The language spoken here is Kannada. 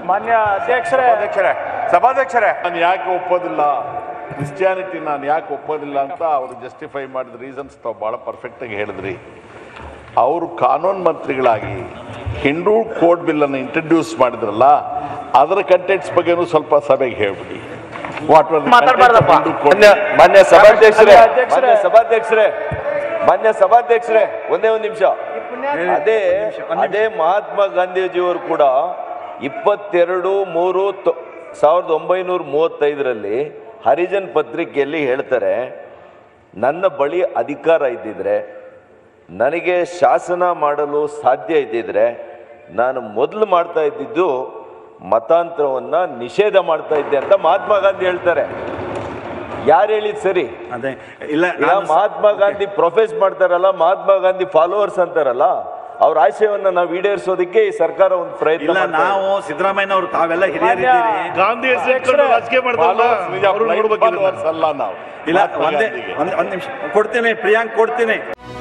ಮಾನ್ಯ ಅಧ್ಯಕ್ಷರೇ ಅಧ್ಯಕ್ಷರೇ ಸಭಾಧ್ಯಕ್ಷರೇ ನಾನು ಯಾಕೆ ಒಪ್ಪೋದಿಲ್ಲ ಕ್ರಿಸ್ಟಿಯಾನಿಟಿ ನಾನು ಯಾಕೆ ಒಪ್ಪೋದಿಲ್ಲ ಅಂತ ಅವರು ಜಸ್ಟಿಫೈ ಮಾಡಿದ ರೀಸನ್ಸ್ ತಾವು ಭಾಳ ಪರ್ಫೆಕ್ಟಾಗಿ ಹೇಳಿದ್ರಿ ಅವರು ಕಾನೂನು ಮಂತ್ರಿಗಳಾಗಿ ಹಿಂದೂ ಕೋಡ್ ಬಿಲ್ಲನ್ನು ಇಂಟ್ರಡ್ಯೂಸ್ ಮಾಡಿದ್ರಲ್ಲ ಅದರ ಕಂಟೆಂಟ್ಸ್ ಬಗ್ಗೆನೂ ಸ್ವಲ್ಪ ಸಭೆಗೆ ಹೇಳ್ಬಿಡಿ ವಾಟ್ ಮಾತಾಡ್ಬಾರ್ದಪ್ಪ. ಮಾನ್ಯ ಮಾನ್ಯ ಸಭಾಧ್ಯಕ್ಷರೇ ಮಾನ್ಯ ಅಧ್ಯಕ್ಷರೇ. ಮಾನ್ಯ ಸಭಾಧ್ಯಕ್ಷರೇ ಮಾನ್ಯ ಸಭಾಧ್ಯಕ್ಷರೇ ಒಂದೇ ಒಂದು ನಿಮಿಷ ಅದೇ ಅದೇ ಮಹಾತ್ಮ ಗಾಂಧೀಜಿಯವರು ಕೂಡ ಇಪ್ಪತ್ತೆರಡು ಮೂರು ತೊ- ಸಾವಿರದ ಒಂಬೈನೂರ ಮೂವತ್ತೈದರಲ್ಲಿ ಹರಿಜನ್ ಪತ್ರಿಕೆಯಲ್ಲಿ ಹೇಳ್ತಾರೆ ನನ್ನ ಬಳಿ ಅಧಿಕಾರ ಇದ್ದಿದ್ರೆ ನನಗೆ ಶಾಸನ ಮಾಡಲು ಸಾಧ್ಯ ಇದ್ದಿದ್ರೆ ನಾನು ಮೊದಲು ಮಾಡ್ತಾ ಇದ್ದಿದ್ದು ಮತಾಂತರವನ್ನ ನಿಷೇಧ ಮಾಡ್ತಾ ಇದ್ದೆ ಅಂತ ಮಹಾತ್ಮ ಗಾಂಧಿ ಹೇಳ್ತಾರೆ ಯಾರು ಹೇಳಿದ್ ಸರಿ ಅದೇ ಇಲ್ಲ ಈಗ ನಾನು ಸ- ಮಹಾತ್ಮ ಗಾಂಧಿ ಪ್ರೊಫೆಸ್ ಮಾಡ್ತಾರಲ್ಲ ಮಹಾತ್ಮ ಗಾಂಧಿ ಫಾಲೋವರ್ಸ್ ಅಂತಾರಲ್ಲ ಅವ್ರ ಆಶಯವನ್ನ ನಾವು ಈಡೇರಿಸೋದಕ್ಕೆ ಈ ಸರ್ಕಾರ ಒಂದು ಪ್ರಯತ್ನ ಇಲ್ಲ ಮಾಡ್ತಾ ಇದೆ. ನಾವು ಸಿದ್ದರಾಮಯ್ಯನವರು ತಾವೆಲ್ಲ ಹಿರಿಯರಿದ್ದೀರಿ ಗಾಂಧಿ ರಾಜಕೀಯ ಮಾಡ್ತಾರಲ್ಲ ಅಲ್ಲ ನಾವು ಇಲ್ಲ ಮಹಾತ್ಮ ಒಂದೇ ಗಾಂಧಿಗೆ. ಒಂದ್ ಒಂದ್ ನಿಮಿಷ ಕೊಡ್ತೀನಿ ಪ್ರಿಯಾಂಕ್ ಕೊಡ್ತೀನಿ